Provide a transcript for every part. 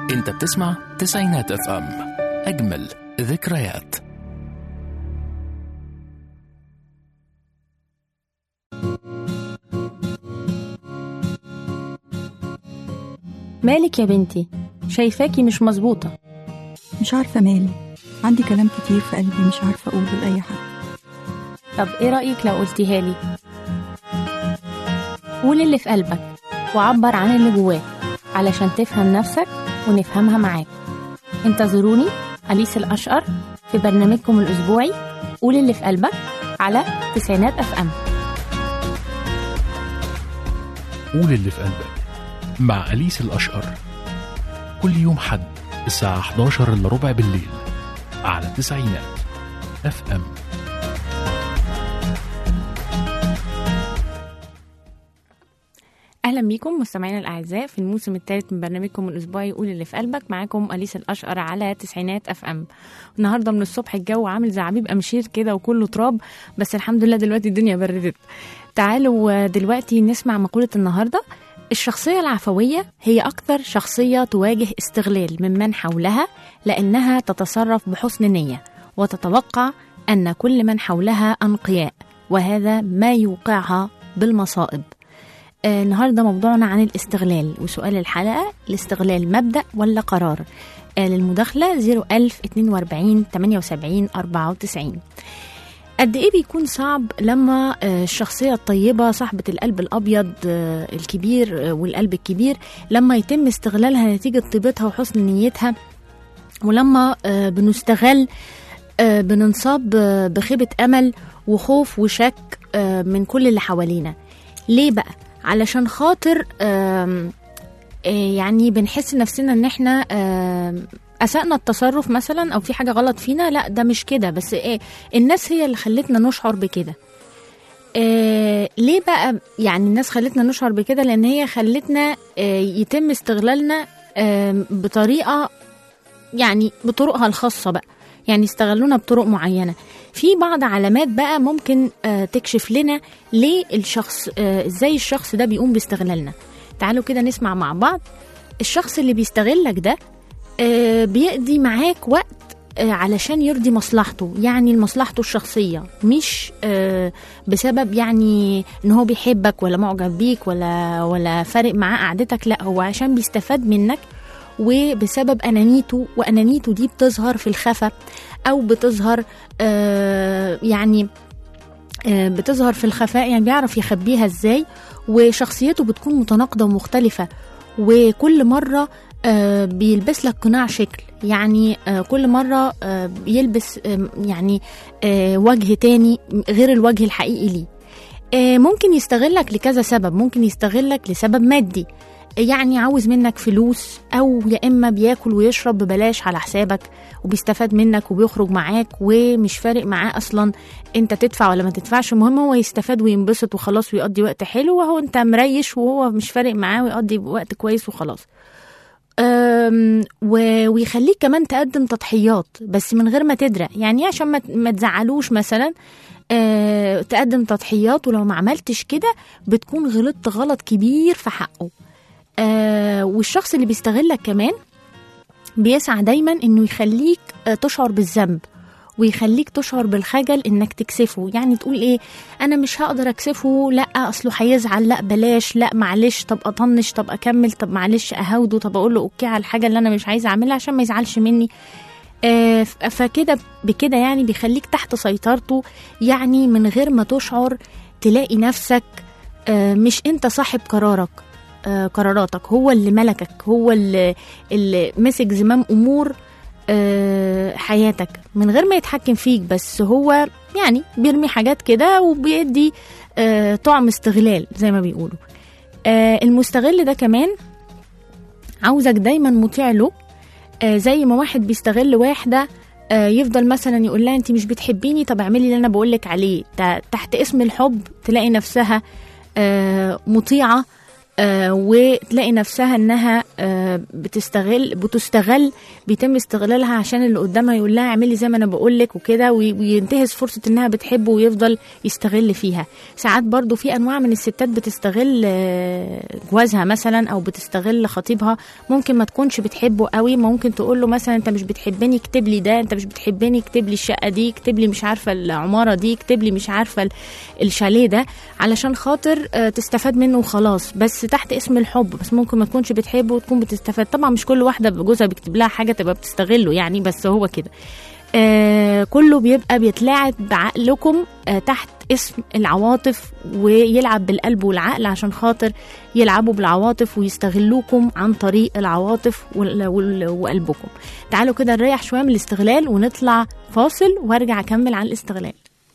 انت بتسمع تسعينات اف ام اجمل ذكريات مالك يا بنتي شايفاكي مش مظبوطة مش عارفة مالي عندي كلام كتير في قلبي مش عارفة أقوله لأي حد طب ايه رأيك لو قلتيها لي قول اللي في قلبك وعبر عن اللي جواك علشان تفهم نفسك ونفهمها معاك انتظروني أليس الأشقر في برنامجكم الأسبوعي قول اللي في قلبك على تسعينات أف أم قول اللي في قلبك مع أليس الأشقر كل يوم حد الساعة 11 إلا ربع بالليل على تسعينات اف ام اهلا بيكم مستمعينا الاعزاء في الموسم الثالث من برنامجكم الاسبوعي قول اللي في قلبك معاكم اليس الاشقر على تسعينات اف ام النهارده من الصبح الجو عامل زعبيب امشير كده وكله تراب بس الحمد لله دلوقتي الدنيا بردت تعالوا دلوقتي نسمع مقوله النهارده الشخصية العفوية هي أكثر شخصية تواجه استغلال ممن حولها لأنها تتصرف بحسن نية وتتوقع أن كل من حولها أنقياء وهذا ما يوقعها بالمصائب آه، النهارده موضوعنا عن الاستغلال وسؤال الحلقه الاستغلال مبدا ولا قرار آه، للمداخله 01042 78 94 قد ايه بيكون صعب لما آه، الشخصيه الطيبه صاحبه القلب الابيض آه، الكبير آه، والقلب الكبير لما يتم استغلالها نتيجه طيبتها وحسن نيتها ولما آه، بنستغل آه، بننصاب آه، بخيبه امل وخوف وشك آه، من كل اللي حوالينا ليه بقى علشان خاطر آم، آه، يعني بنحس نفسنا ان احنا آم، اسأنا التصرف مثلا او في حاجه غلط فينا لا ده مش كده بس ايه الناس هي اللي خلتنا نشعر بكده آه ليه بقى يعني الناس خلتنا نشعر بكده لان هي خلتنا آه يتم استغلالنا آه بطريقه يعني بطرقها الخاصه بقى يعني استغلونا بطرق معينه في بعض علامات بقى ممكن آه تكشف لنا ليه الشخص آه ازاي الشخص ده بيقوم باستغلالنا تعالوا كده نسمع مع بعض الشخص اللي بيستغلك ده آه بيقضي معاك وقت آه علشان يرضي مصلحته يعني مصلحته الشخصية مش آه بسبب يعني ان هو بيحبك ولا معجب بيك ولا ولا فارق معاه قعدتك لا هو عشان بيستفاد منك وبسبب انانيته وانانيته دي بتظهر في الخفا او بتظهر آه يعني آه بتظهر في الخفاء يعني بيعرف يخبيها ازاي وشخصيته بتكون متناقضة ومختلفة وكل مرة آه بيلبس لك قناع شكل يعني آه كل مرة آه بيلبس آه يعني آه وجه تاني غير الوجه الحقيقي ليه آه ممكن يستغلك لكذا سبب ممكن يستغلك لسبب مادي يعني عاوز منك فلوس او يا اما بياكل ويشرب ببلاش على حسابك وبيستفاد منك وبيخرج معاك ومش فارق معاه اصلا انت تدفع ولا ما تدفعش المهم هو يستفاد وينبسط وخلاص ويقضي وقت حلو وهو انت مريش وهو مش فارق معاه ويقضي وقت كويس وخلاص أم، و- ويخليك كمان تقدم تضحيات بس من غير ما تدرى يعني إيه عشان ما ت- ما تزعلوش مثلا أه تقدم تضحيات ولو ما عملتش كده بتكون غلطت غلط كبير في حقه أه والشخص اللي بيستغلك كمان بيسعى دايما انه يخليك آه، تشعر بالذنب ويخليك تشعر بالخجل انك تكسفه يعني تقول ايه انا مش هقدر اكسفه لا اصله هيزعل لا بلاش لا معلش طب اطنش طب اكمل طب معلش اهوده طب اقول له اوكي على الحاجه اللي انا مش عايزه اعملها عشان ما يزعلش مني آه، ف- فكده بكده يعني بيخليك تحت سيطرته يعني من غير ما تشعر تلاقي نفسك آه، مش انت صاحب قرارك آه، قراراتك هو اللي ملكك هو اللي, اللي مسك زمام امور آه، حياتك من غير ما يتحكم فيك بس هو يعني بيرمي حاجات كده وبيدي آه، طعم استغلال زي ما بيقولوا آه، المستغل ده كمان عاوزك دايما مطيع له آه، زي ما واحد بيستغل واحده آه، يفضل مثلا يقول لها انت مش بتحبيني طب اعملي اللي انا بقولك عليه تا- تحت اسم الحب تلاقي نفسها آه، مطيعه آه وتلاقي نفسها انها آه بتستغل بتستغل بيتم استغلالها عشان اللي قدامها يقول لها اعملي زي ما انا بقول لك وكده وي- وينتهز فرصه انها بتحبه ويفضل يستغل فيها ساعات برضو في انواع من الستات بتستغل آه، جوازها مثلا او بتستغل خطيبها ممكن ما تكونش بتحبه قوي ممكن تقول له مثلا انت مش بتحبني اكتب لي ده انت مش بتحبني اكتب لي الشقه دي اكتب لي مش عارفه العماره دي اكتب لي مش عارفه ال- الشاليه ده علشان خاطر آه، تستفاد منه وخلاص بس تحت اسم الحب بس ممكن ما تكونش بتحبه وتكون بتستفاد طبعا مش كل واحده بجوزها بيكتب لها حاجه تبقى بتستغله يعني بس هو كده آه كله بيبقى بيتلاعب بعقلكم آه تحت اسم العواطف ويلعب بالقلب والعقل عشان خاطر يلعبوا بالعواطف ويستغلوكم عن طريق العواطف وال- وال- وقلبكم تعالوا كده نريح شويه من الاستغلال ونطلع فاصل وارجع اكمل عن الاستغلال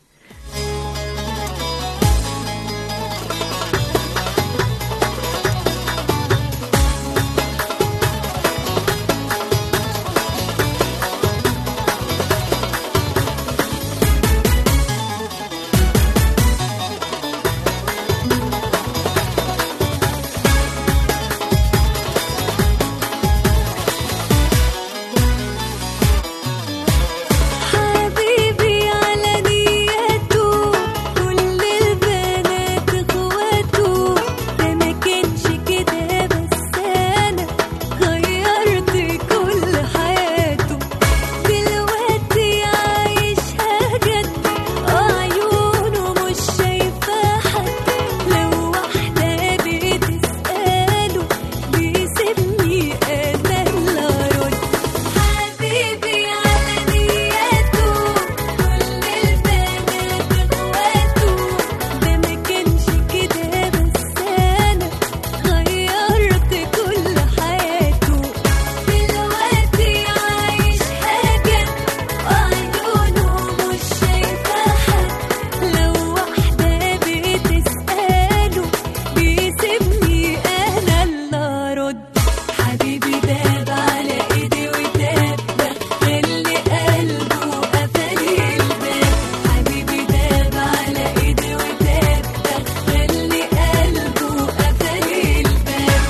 حبيبي على نياته كل البنات اخواته ده ما كانش كده بس انا غيرت كل حياته دلوقتي عايشها جد عيونه مش شايفة حد لو واحدة بتسأله بيسيبني انا اللي ارد حبيبي على نياته كل البنات اخواته ده ما كانش كده بس انا غيرت كل حياته دلوقتي عايش حاجة وعيونه مش شايفة حد لو واحدة بتسأله بيسيبني أنا اللي أرد حبيبي داب على إيدي وداب دخل لي قلبه وقفل الباب حبيبي داب على إيدي وداب دخل لي قلبه وقفل الباب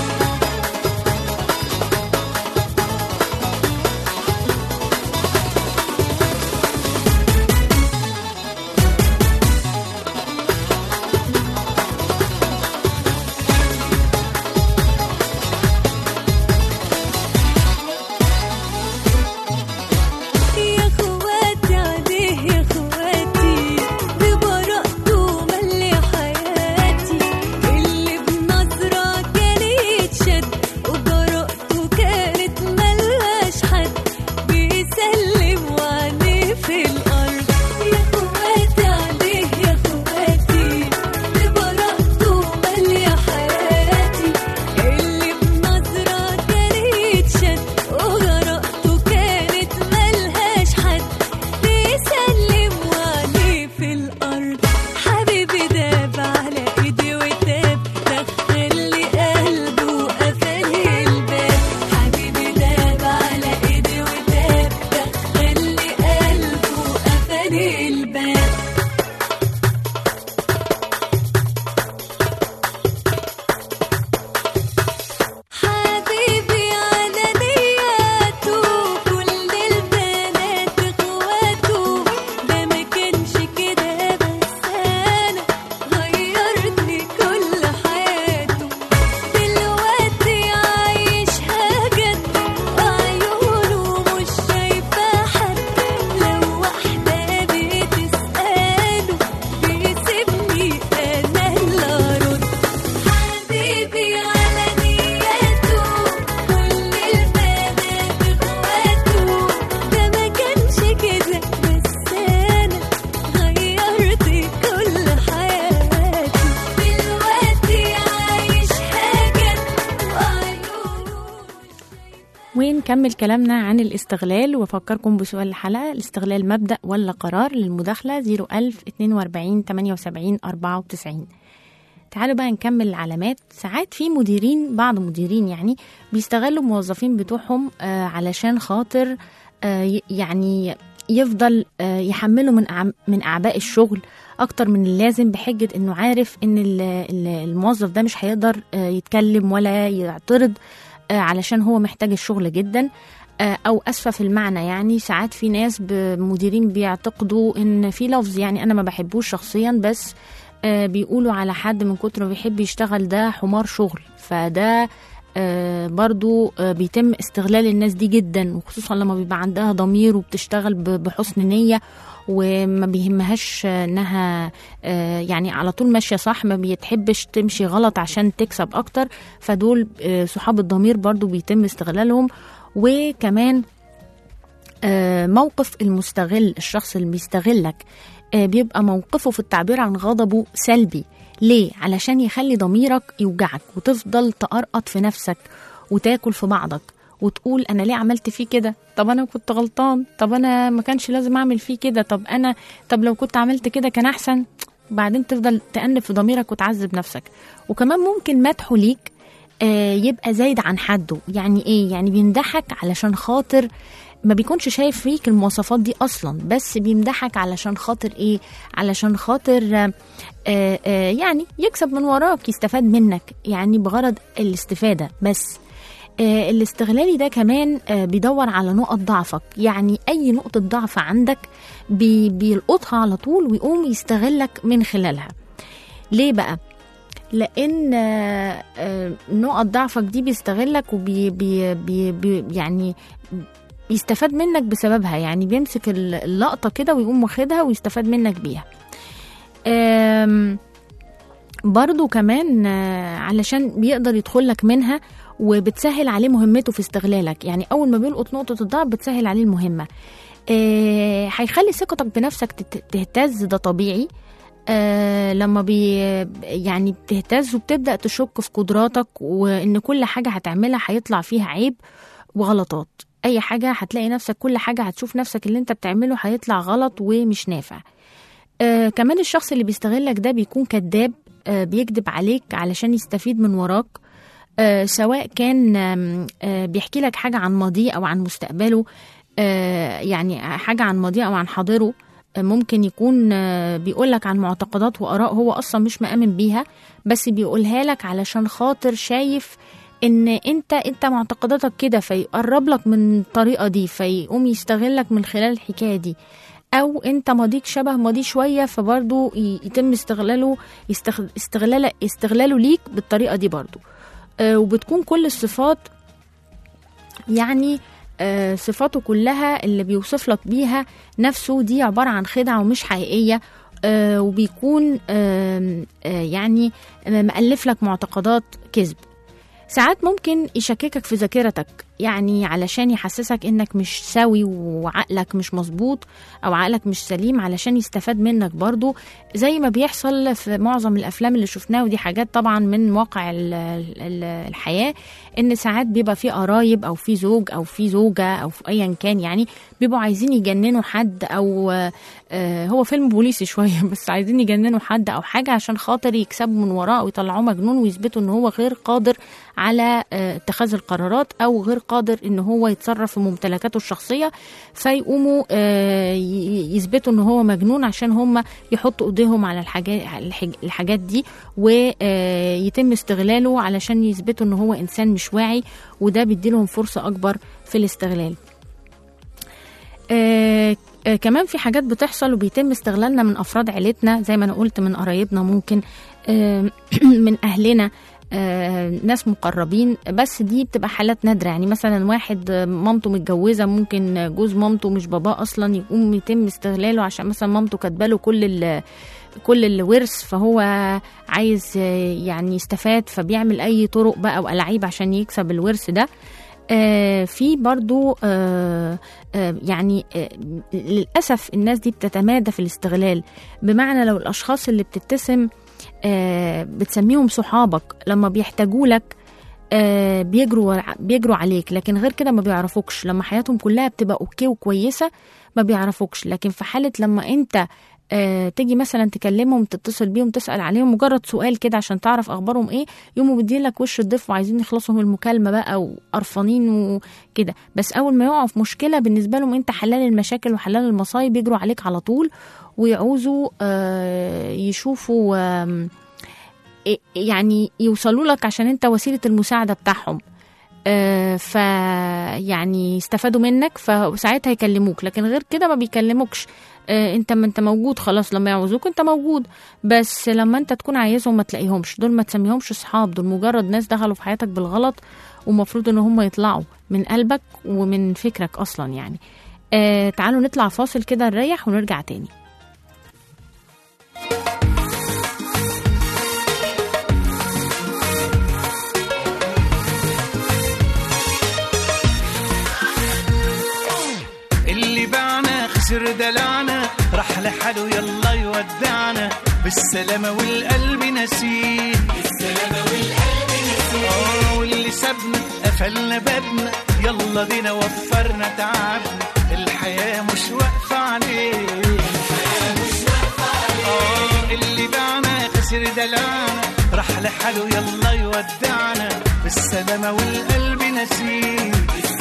يا خواتي عليه يا خواتي ببراءته ملي حياتي اللي بنظرة كانت شد وبراءته كانت ملهاش حد بيسلم وعليه في الأرض يا خواتي عليه يا خواتي ببراءته ملي حياتي اللي بنظرة كانت شد وجرأته كانت ملهاش حد بيسلم وعليه في الأرض حبيبي داب على إيدي وتاب دخل لي قلبه وقفل الباب حبيبي داب على إيدي وتاب دخل لي قلبه وقفل الباب حبيبي على نياته كل البنات اخواته ده ما كانش كده بس انا غيرت لي كل حياته دلوقتي عايشها جد وعيونه مش شايفة حد لو واحدة بتسأله بيسيبني انا اللي ارد حبيبي على نياته كل البنات اخواته ده ما كانش كده بس انا غيرت كل حياته دلوقتي عايش حاجة وعيونه ونكمل كلامنا عن الاستغلال وافكركم بسؤال الحلقه الاستغلال مبدا ولا قرار للمداخله 01000 42 78 94 تعالوا بقى نكمل العلامات ساعات في مديرين بعض مديرين يعني بيستغلوا الموظفين بتوعهم آه علشان خاطر آه ي- يعني يفضل آه، يحمله من أعم- من اعباء الشغل اكتر من اللازم بحجه انه عارف ان ال- ال- الموظف ده مش هيقدر آه، يتكلم ولا يعترض آه، علشان هو محتاج الشغل جدا آه، او اسفه في المعنى يعني ساعات في ناس ب- مديرين بيعتقدوا ان في لفظ يعني انا ما بحبوش شخصيا بس آه، بيقولوا على حد من كتر ما بيحب يشتغل ده حمار شغل فده آه، برضو آه، بيتم استغلال الناس دي جدا وخصوصا لما بيبقى عندها ضمير وبتشتغل ب- بحسن نية وما بيهمهاش آه، انها آه، يعني على طول ماشية صح ما بيتحبش تمشي غلط عشان تكسب اكتر فدول آه، صحاب الضمير برضو بيتم استغلالهم وكمان آه، موقف المستغل الشخص اللي بيستغلك آه، بيبقى موقفه في التعبير عن غضبه سلبي ليه؟ علشان يخلي ضميرك يوجعك وتفضل تقرقط في نفسك وتاكل في بعضك وتقول انا ليه عملت فيه كده طب انا كنت غلطان طب انا ما كانش لازم اعمل فيه كده طب انا طب لو كنت عملت كده كان احسن بعدين تفضل تأنب في ضميرك وتعذب نفسك وكمان ممكن مدحه ليك آه، يبقى زايد عن حده يعني ايه يعني بيمدحك علشان خاطر ما بيكونش شايف فيك المواصفات دي اصلا بس بيمدحك علشان خاطر ايه علشان خاطر آه، آه، آه، يعني يكسب من وراك يستفاد منك يعني بغرض الاستفادة بس آه، الاستغلالي ده كمان آه، بيدور على نقط ضعفك يعني اي نقطة ضعف عندك بي- بيلقطها على طول ويقوم يستغلك من خلالها ليه بقى لان آه، آه، نقط ضعفك دي بيستغلك وبي بي بي بي يعني بيستفاد منك بسببها يعني بيمسك ال- اللقطة كده ويقوم واخدها ويستفاد منك بيها آم، برضو كمان آه، علشان بيقدر يدخلك منها وبتسهل عليه مهمته في استغلالك يعني أول ما بيلقط نقطة الضعف بتسهل عليه المهمة آه، هيخلي ثقتك بنفسك تت- تهتز ده طبيعي آه لما بي يعني بتهتز وبتبدأ تشك في قدراتك وإن كل حاجة هتعملها هيطلع فيها عيب وغلطات أي حاجة هتلاقي نفسك كل حاجة هتشوف نفسك اللي أنت بتعمله هيطلع غلط ومش نافع آه كمان الشخص اللي بيستغلك ده بيكون كذاب آه بيكذب عليك علشان يستفيد من وراك آه سواء كان آم، آه بيحكي لك حاجة عن ماضيه أو عن مستقبله آه يعني حاجة عن ماضيه أو عن حاضره آه، ممكن يكون آه، بيقولك عن معتقدات وآراء هو أصلا مش مآمن بيها بس بيقولها لك علشان خاطر شايف ان انت انت معتقداتك كده فيقرب لك من الطريقه دي فيقوم يستغلك من خلال الحكايه دي او انت ماضيك شبه ماضيه شويه فبرضه ي- يتم استغلاله يستغ- استغلاله استغلاله ليك بالطريقه دي برضه آه، وبتكون كل الصفات يعني آه، صفاته كلها اللي بيوصف لك بيها نفسه دي عبارة عن خدعة ومش حقيقية آه، وبيكون آم، آه، يعني مألف لك معتقدات كذب ساعات ممكن يشككك في ذاكرتك يعني علشان يحسسك انك مش سوي وعقلك مش مظبوط او عقلك مش سليم علشان يستفاد منك برضو زي ما بيحصل في معظم الافلام اللي شفناها ودي حاجات طبعا من واقع ال- ال- الحياه ان ساعات بيبقى في قرايب او في زوج او في زوجه او في ايا كان يعني بيبقوا عايزين يجننوا حد او آه، هو فيلم بوليسي شويه بس عايزين يجننوا حد او حاجه عشان خاطر يكسبوا من وراه ويطلعوه مجنون ويثبتوا ان هو غير قادر على آه، اتخاذ القرارات او غير قادر ان هو يتصرف في ممتلكاته الشخصيه فيقوموا آه، ي- يثبتوا ان هو مجنون عشان هم يحطوا ايديهم على الحاجات الحاج- الحاجات دي ويتم استغلاله علشان يثبتوا ان هو انسان مش واعي وده بيديلهم فرصه اكبر في الاستغلال آه، آه، كمان في حاجات بتحصل وبيتم استغلالنا من افراد عيلتنا زي ما انا قلت من قرايبنا ممكن آه، من اهلنا آه، ناس مقربين بس دي بتبقى حالات نادرة يعني مثلا واحد آه، مامته متجوزة ممكن جوز مامته مش باباه أصلا يقوم يتم استغلاله عشان مثلا مامته كاتباله كل ال كل الورث فهو عايز آه، يعني يستفاد فبيعمل أي طرق بقى وألاعيب عشان يكسب الورث ده آه، في برضو آه، آه، يعني آه، للأسف الناس دي بتتمادى في الاستغلال بمعنى لو الأشخاص اللي بتتسم آه، بتسميهم صحابك لما بيحتاجوا لك آه، بيجروا بيجروا عليك لكن غير كده ما بيعرفوكش لما حياتهم كلها بتبقى اوكي وكويسه ما بيعرفوكش لكن في حاله لما انت آه تيجي مثلا تكلمهم تتصل بيهم تسال عليهم مجرد سؤال كده عشان تعرف اخبارهم ايه يقوموا مدين لك وش الضيف وعايزين يخلصوا من المكالمه بقى وقرفانين وكده بس اول ما يقعوا في مشكله بالنسبه لهم انت حلال المشاكل وحلال المصايب يجروا عليك على طول ويعوزوا آه يشوفوا آم، إيه- يعني يوصلوا لك عشان انت وسيله المساعده بتاعهم آه، ف يعني يستفادوا منك فساعتها يكلموك لكن غير كده ما بيكلموكش آه، انت ما انت موجود خلاص لما يعوزوك انت موجود بس لما انت تكون عايزهم ما تلاقيهمش دول ما تسميهمش اصحاب دول مجرد ناس دخلوا في حياتك بالغلط ومفروض ان هم يطلعوا من قلبك ومن فكرك اصلا يعني آه تعالوا نطلع فاصل كده نريح ونرجع تاني اللي باعنا خسر دلعنا راح لحاله يلا يودعنا بالسلامة والقلب نسيه بالسلامة والقلب نسيه واللي سابنا قفلنا بابنا يلا بينا وفرنا تعبنا الحياة مش واقفة عليه الحياة مش واقفة عليه اللي باعنا خسر دلعنا راح لحاله يلا يودعنا بالسلامة والقلب نسيه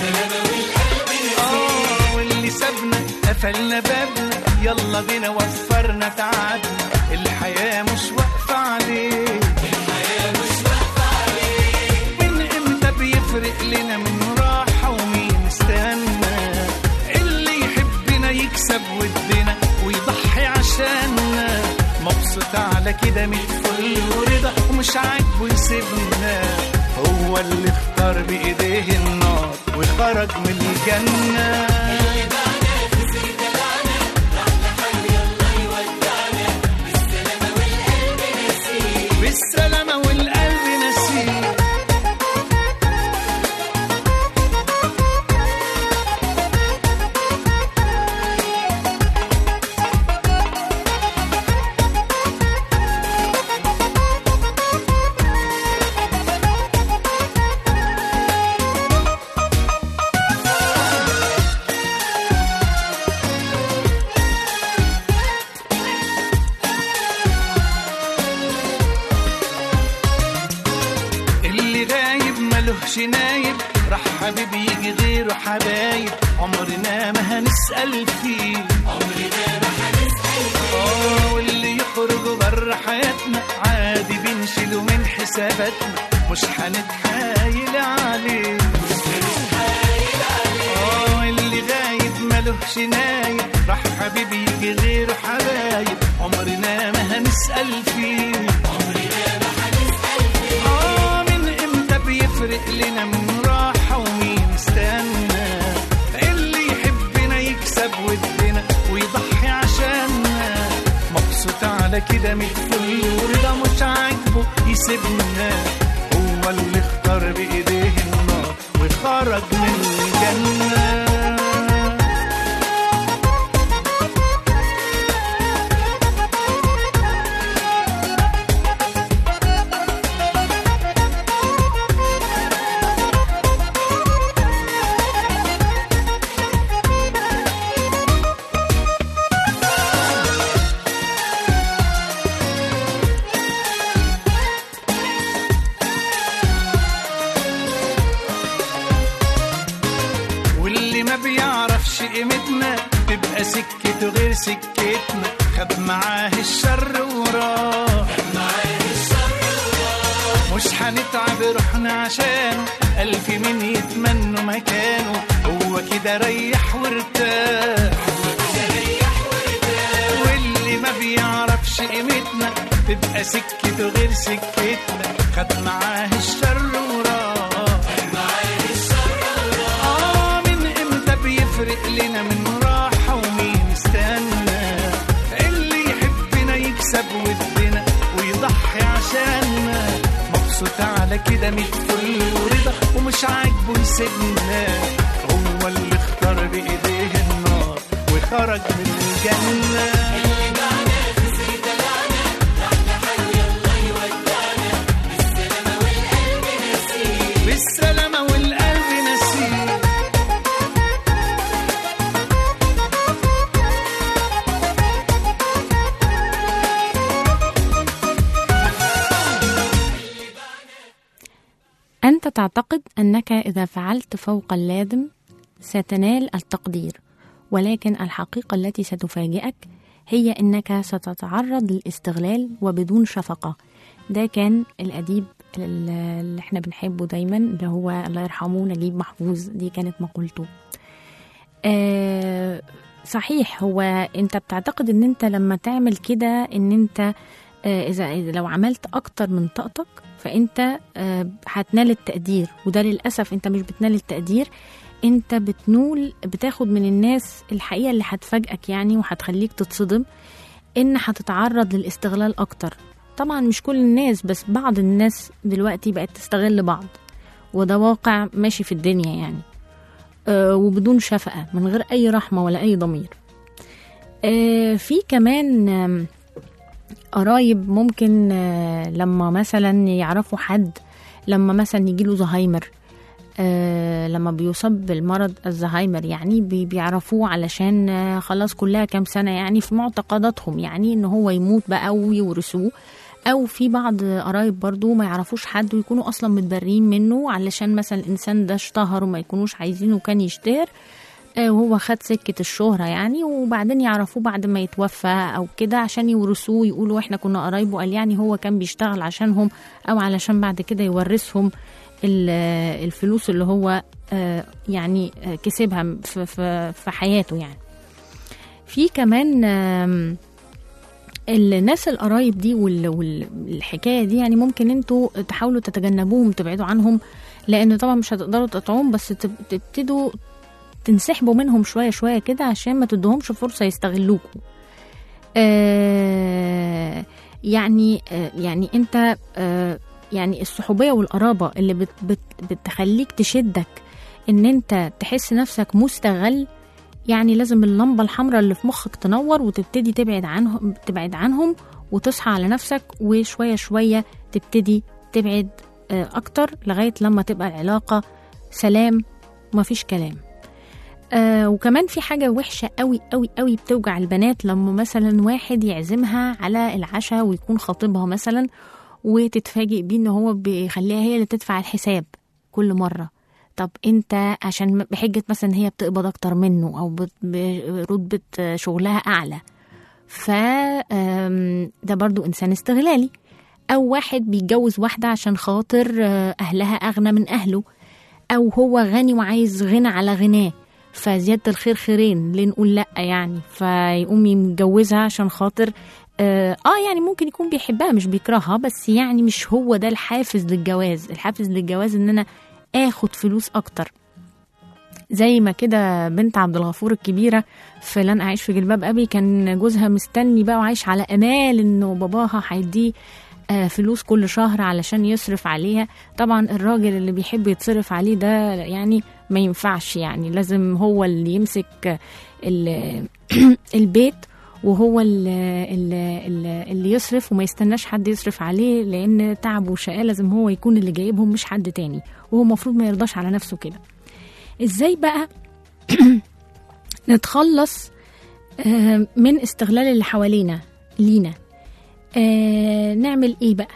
آه، واللي سابنا قفلنا بابنا يلا بينا وفرنا تعبنا الحياة مش واقفة عليه الحياة مش واقفة عليه من امتى بيفرق لنا من راحة ومين استنى اللي يحبنا يكسب ودنا ويضحي عشاننا مبسوط على كده من فل ورضا ومش عاجبه يسيبنا هو اللي اختار بايديه النار وخرج من الجنه بالسلامة والقلب نسيه اللي غايب ملهش نايب راح حبيب يجي غيره حبايب عمرنا ما هنسأل فيه عمرنا ما هنسأل فيه واللي يخرج بره حياتنا عادي بنشيله من حساباتنا مش هنتحايل عليه اه اللي غايب ملهش نايب راح حبيب يجي غيره حبايب عمرنا ما هنسأل فيه آه من امتى بيفرق لنا من راحة ومين استنى اللي يحبنا يكسب ودنا ويضحي عشاننا مبسوط على كده من الفل ورضا مش عاجبه يسيبنا هو اللي اختار بايديه النار وخرج من الجنه واللي ما بيعرفش قيمتنا تبقى سكته غير سكتنا خد معاه الشر وراه مش هنتعب روحنا عشانه ألف مين يتمنوا مكانه هو كده ريح وارتاح واللي ما بيعرفش قيمتنا تبقى سكته غير سكتنا خد معاه الشر وراه آه من امتى بيفرق لنا من راحة ومين استنى اللي يحبنا يكسب ودنا ويضحي عشاننا مبسوط على كده ميت فل ورضا ومش عاجبه يسيبنا هو اللي اختار بايديه النار وخرج من الجنه بالسلامة والقلب نسيه أنت تعتقد أنك إذا فعلت فوق اللازم ستنال التقدير ولكن الحقيقة التي ستفاجئك هي أنك ستتعرض للاستغلال وبدون شفقة ده كان الأديب اللي احنا بنحبه دايما اللي هو الله يرحمه نجيب محفوظ دي كانت مقولته آه صحيح هو انت بتعتقد ان انت لما تعمل كده ان انت آه اذا إذا لو عملت اكتر من طاقتك فانت آه هتنال التقدير وده للاسف انت مش بتنال التقدير انت بتنول بتاخد من الناس الحقيقه اللي هتفاجئك يعني وهتخليك تتصدم ان هتتعرض للاستغلال اكتر طبعا مش كل الناس بس بعض الناس دلوقتي بقت تستغل بعض وده واقع ماشي في الدنيا يعني آه وبدون شفقة من غير أي رحمة ولا أي ضمير آه في كمان آم، قرايب ممكن آه لما مثلا يعرفوا حد لما مثلا يجيله زهايمر آه لما بيصاب بالمرض الزهايمر يعني بي- بيعرفوه علشان آه خلاص كلها كام سنة يعني في معتقداتهم يعني ان هو يموت بقى ويورثوه او في بعض قرايب برضو ما يعرفوش حد ويكونوا اصلا متبرين منه علشان مثلا الانسان ده اشتهر وما يكونوش عايزينه كان يشتهر آه، وهو خد سكة الشهرة يعني وبعدين يعرفوه بعد ما يتوفى أو كده عشان يورثوه يقولوا إحنا كنا قرايبه قال يعني هو كان بيشتغل عشانهم أو علشان بعد كده يورثهم ال- الفلوس اللي هو آه، يعني آه، كسبها في, في, في حياته يعني في كمان آم، الناس القرايب دي وال- والحكايه دي يعني ممكن انتوا تحاولوا تتجنبوهم تبعدوا عنهم لان طبعا مش هتقدروا تقطعوهم بس تب- تبتدوا تنسحبوا منهم شويه شويه كده عشان ما تدوهمش فرصه يستغلوكوا آه يعني آه يعني انت آه يعني الصحوبيه والقرابه اللي بت بت بتخليك تشدك ان انت تحس نفسك مستغل يعني لازم اللمبه الحمراء اللي في مخك تنور وتبتدي تبعد عنهم تبعد عنهم وتصحى على نفسك وشويه شويه تبتدي تبعد آه، اكتر لغايه لما تبقى العلاقه سلام ومفيش كلام آه وكمان في حاجة وحشة قوي قوي قوي بتوجع البنات لما مثلا واحد يعزمها على العشاء ويكون خطيبها مثلا وتتفاجئ بيه ان هو بيخليها هي اللي تدفع الحساب كل مرة طب انت عشان بحجة مثلا هي بتقبض اكتر منه او بت- برتبة شغلها اعلى ف آم، ده برضو انسان استغلالي او واحد بيتجوز واحدة عشان خاطر آه، اهلها اغنى من اهله او هو غني وعايز غنى على غناه فزيادة الخير خيرين ليه نقول لأ يعني فيقوم يتجوزها عشان خاطر آه, اه يعني ممكن يكون بيحبها مش بيكرهها بس يعني مش هو ده الحافز للجواز الحافز للجواز ان انا اخد فلوس اكتر زي ما كده بنت عبد الغفور الكبيرة في لن أعيش في جلباب أبي كان جوزها مستني بقى وعايش على أمال إنه باباها هيديه آه، فلوس كل شهر علشان يصرف عليها طبعا الراجل اللي بيحب يتصرف عليه ده يعني ما ينفعش يعني لازم هو اللي يمسك ال- البيت وهو اللي, اللي, اللي يصرف وما يستناش حد يصرف عليه لان تعب وشقاه لازم هو يكون اللي جايبهم مش حد تاني وهو المفروض ما يرضاش على نفسه كده ازاي بقى نتخلص آه، من استغلال اللي حوالينا لينا آه، نعمل ايه بقى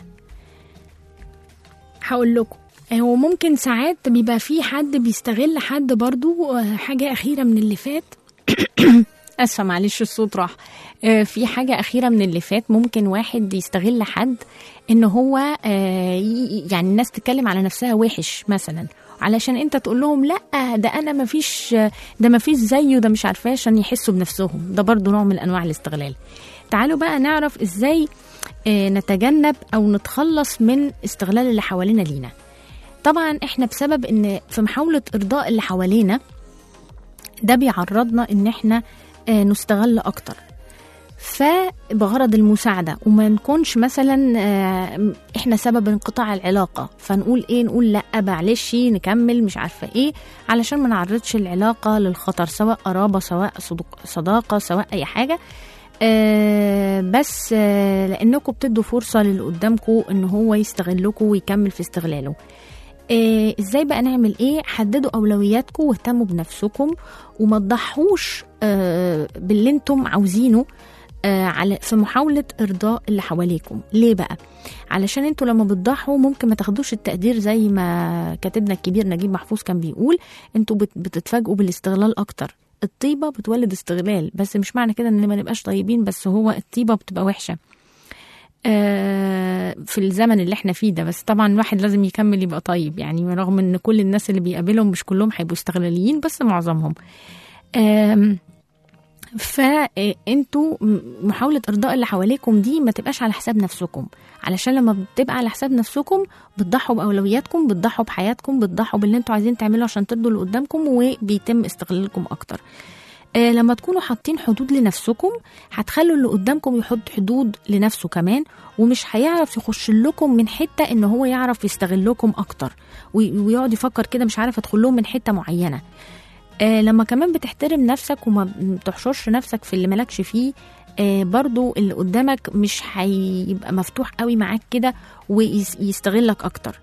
هقول لكم هو ممكن ساعات بيبقى في حد بيستغل حد برضو آه، حاجة أخيرة من اللي فات اسفه معلش الصوت راح آه، في حاجه اخيره من اللي فات ممكن واحد يستغل حد ان هو آه، ي- يعني الناس تتكلم على نفسها وحش مثلا علشان انت تقول لهم لا ده انا ما فيش ده ما فيش زيه ده مش عارفاه عشان يحسوا بنفسهم ده برضو نوع من انواع الاستغلال تعالوا بقى نعرف ازاي آه، نتجنب او نتخلص من استغلال اللي حوالينا لينا طبعا احنا بسبب ان في محاوله ارضاء اللي حوالينا ده بيعرضنا ان احنا آه، نستغل اكتر فبغرض المساعدة وما نكونش مثلا آه، احنا سبب انقطاع العلاقة فنقول ايه نقول لا معلش نكمل مش عارفة ايه علشان ما نعرضش العلاقة للخطر سواء قرابة سواء صدق- صداقة سواء اي حاجة آه، بس آه، لانكم بتدوا فرصة للي قدامكم ان هو يستغلكم ويكمل في استغلاله آه، ازاي بقى نعمل ايه حددوا اولوياتكم واهتموا بنفسكم وما تضحوش آه، باللي انتم عاوزينه آه على في محاولة إرضاء اللي حواليكم ليه بقى؟ علشان انتوا لما بتضحوا ممكن ما تاخدوش التقدير زي ما كاتبنا الكبير نجيب محفوظ كان بيقول انتوا بت- بتتفاجئوا بالاستغلال أكتر الطيبة بتولد استغلال بس مش معنى كده ان ما نبقاش طيبين بس هو الطيبة بتبقى وحشة آه، في الزمن اللي احنا فيه ده بس طبعا الواحد لازم يكمل يبقى طيب يعني رغم ان كل الناس اللي بيقابلهم مش كلهم هيبقوا استغلاليين بس معظمهم آم، فانتوا محاولة ارضاء اللي حواليكم دي ما تبقاش على حساب نفسكم علشان لما بتبقى على حساب نفسكم بتضحوا باولوياتكم بتضحوا بحياتكم بتضحوا باللي انتوا عايزين تعملوا عشان ترضوا اللي قدامكم وبيتم استغلالكم اكتر آه، لما تكونوا حاطين حدود لنفسكم هتخلوا اللي قدامكم يحط حدود لنفسه كمان ومش هيعرف يخش لكم من حته ان هو يعرف يستغلكم اكتر وي- ويقعد يفكر كده مش عارف ادخل لهم من حته معينه آه لما كمان بتحترم نفسك وما بتحشرش نفسك في اللي مالكش فيه آه برضو اللي قدامك مش هيبقى مفتوح قوي معاك كده ويستغلك اكتر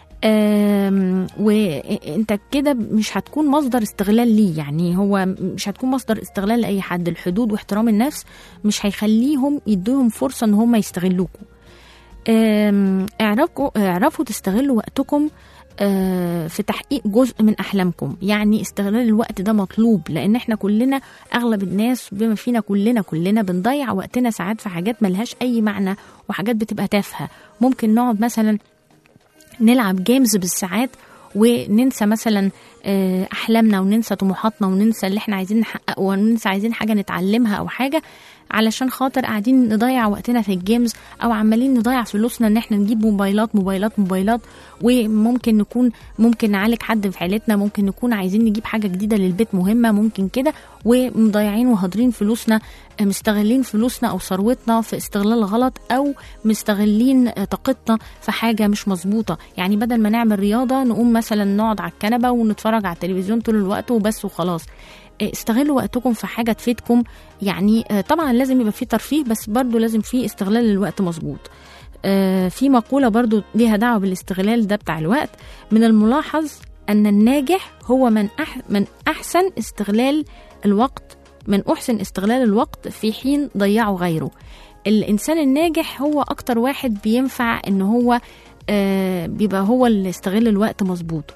آم، وانت كده مش هتكون مصدر استغلال ليه يعني هو مش هتكون مصدر استغلال لاي حد الحدود واحترام النفس مش هيخليهم يدوهم فرصه ان هم يستغلوكوا آم، اعرفوا اعرفوا تستغلوا وقتكم آه، في تحقيق جزء من احلامكم يعني استغلال الوقت ده مطلوب لان احنا كلنا اغلب الناس بما فينا كلنا كلنا بنضيع وقتنا ساعات في حاجات ملهاش اي معنى وحاجات بتبقى تافهه ممكن نقعد مثلا نلعب جيمز بالساعات وننسى مثلا آه، احلامنا وننسى طموحاتنا وننسى اللي احنا عايزين نحققه وننسى عايزين حاجه نتعلمها او حاجه علشان خاطر قاعدين نضيع وقتنا في الجيمز او عمالين نضيع فلوسنا ان احنا نجيب موبايلات موبايلات موبايلات وممكن نكون ممكن نعالج حد في عيلتنا ممكن نكون عايزين نجيب حاجه جديده للبيت مهمه ممكن كده ومضيعين وهادرين فلوسنا آه، مستغلين فلوسنا او ثروتنا في استغلال غلط او مستغلين آه، طاقتنا في حاجه مش مظبوطه يعني بدل ما نعمل رياضه نقوم مثلا نقعد على الكنبه ونتفرج على التلفزيون طول الوقت وبس وخلاص آه، استغلوا وقتكم في حاجه تفيدكم يعني آه، طبعا لازم يبقى في ترفيه بس برضو لازم في استغلال الوقت مظبوط آه، في مقوله برضو ليها دعوه بالاستغلال ده بتاع الوقت من الملاحظ ان الناجح هو من أح من احسن استغلال الوقت من احسن استغلال الوقت في حين ضيعه غيره الانسان الناجح هو اكتر واحد بينفع ان هو آه بيبقى هو اللي استغل الوقت مظبوط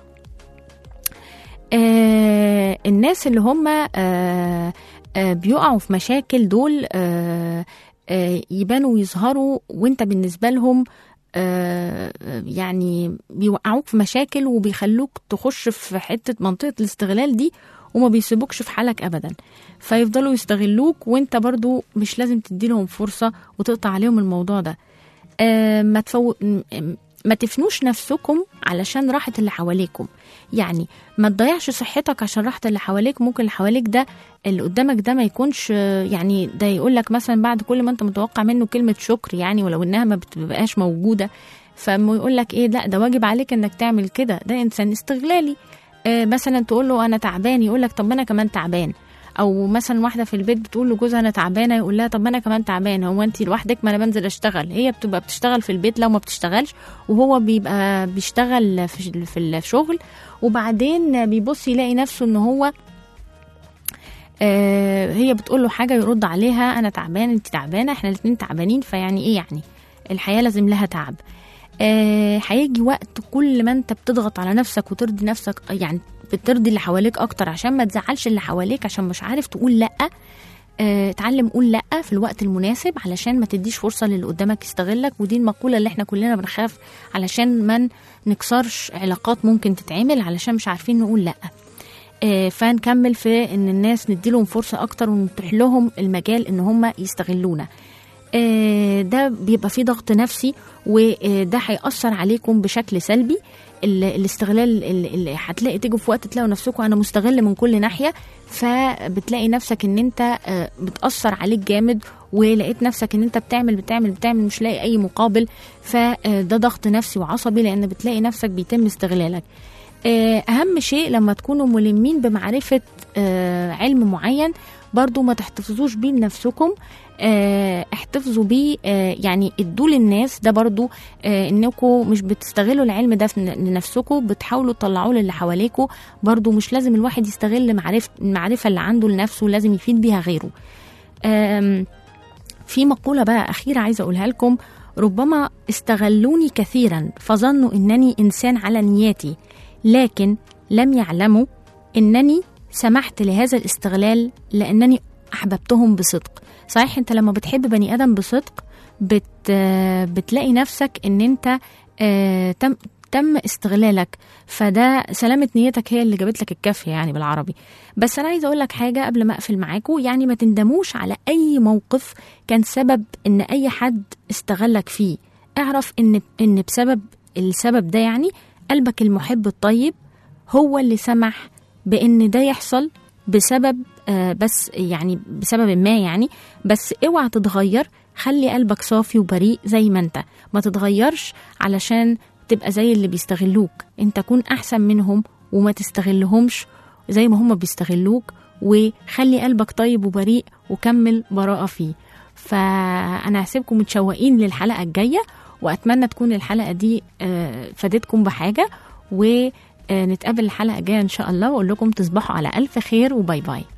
آه الناس اللي هم آه آه بيقعوا في مشاكل دول آه آه يبانوا ويظهروا وانت بالنسبة لهم آه يعني بيوقعوك في مشاكل وبيخلوك تخش في حتة منطقة الاستغلال دي وما بيسيبوكش في حالك ابدا فيفضلوا يستغلوك وانت برضو مش لازم تديلهم فرصة وتقطع عليهم الموضوع ده آه ما تفو... م- ما تفنوش نفسكم علشان راحة اللي حواليكم يعني ما تضيعش صحتك عشان راحة اللي حواليك ممكن اللي حواليك ده اللي قدامك ده ما يكونش آه، يعني ده يقول لك مثلا بعد كل ما انت متوقع منه كلمة شكر يعني ولو انها ما بتبقاش موجودة فما يقول لك ايه لا ده واجب عليك انك تعمل كده ده انسان استغلالي آه مثلا تقول له انا تعبان يقول لك طب ما انا كمان تعبان او مثلا واحده في البيت بتقول لجوزها انا تعبانه يقول لها طب ما انا كمان تعبان هو انت لوحدك ما انا بنزل اشتغل هي بتبقى بتشتغل في البيت لو ما بتشتغلش وهو بيبقى بيشتغل في في الشغل وبعدين بيبص يلاقي نفسه ان هو آه هي بتقول له حاجه يرد عليها انا تعبان انت تعبانه احنا الاثنين تعبانين فيعني ايه يعني الحياه لازم لها تعب آه، هيجي وقت كل ما انت بتضغط على نفسك وترضي نفسك يعني بترضي اللي حواليك اكتر عشان ما تزعلش اللي حواليك عشان مش عارف تقول لا آه، اتعلم قول لا في الوقت المناسب علشان ما تديش فرصه للي قدامك يستغلك ودي المقوله اللي احنا كلنا بنخاف علشان ما نكسرش علاقات ممكن تتعمل علشان مش عارفين نقول لا آه، فنكمل في ان الناس نديلهم فرصه اكتر ونتيح لهم المجال ان هم يستغلونا آه، ده بيبقى فيه ضغط نفسي وده هيأثر عليكم بشكل سلبي ال- الاستغلال ال- اللي هتلاقي تيجوا في وقت تلاقوا نفسكم انا مستغل من كل ناحيه فبتلاقي نفسك ان انت آه، بتأثر عليك جامد ولقيت نفسك ان انت بتعمل بتعمل بتعمل مش لاقي اي مقابل فده ضغط نفسي وعصبي لان بتلاقي نفسك بيتم استغلالك آه، اهم شيء لما تكونوا ملمين بمعرفه آه، علم معين برضو ما تحتفظوش بيه لنفسكم آه، احتفظوا بيه آه، يعني ادوا للناس ده برضو آه، انكم مش بتستغلوا العلم ده في ن- لنفسكم بتحاولوا تطلعوه للي حواليكوا برضو مش لازم الواحد يستغل معرفة المعرفة اللي عنده لنفسه لازم يفيد بيها غيره آم، في مقولة بقى أخيرة عايزة أقولها لكم ربما استغلوني كثيرا فظنوا أنني إنسان على نياتي لكن لم يعلموا أنني سمحت لهذا الاستغلال لأنني أحببتهم بصدق صحيح أنت لما بتحب بني آدم بصدق بت بتلاقي نفسك أن أنت آه، تم تم استغلالك فده سلامة نيتك هي اللي جابت لك الكافية يعني بالعربي بس أنا عايزة أقول لك حاجة قبل ما أقفل معاكم يعني ما تندموش على أي موقف كان سبب إن أي حد استغلك فيه اعرف إن إن بسبب السبب ده يعني قلبك المحب الطيب هو اللي سمح بإن ده يحصل بسبب آه بس يعني بسبب ما يعني بس اوعى تتغير خلي قلبك صافي وبريء زي ما انت ما تتغيرش علشان تبقى زي اللي بيستغلوك انت كون احسن منهم وما تستغلهمش زي ما هم بيستغلوك وخلي قلبك طيب وبريء وكمل براءة فيه فأنا هسيبكم متشوقين للحلقة الجاية وأتمنى تكون الحلقة دي آه، فادتكم بحاجة ونتقابل الحلقة الجاية إن شاء الله وأقول لكم تصبحوا على ألف خير وباي باي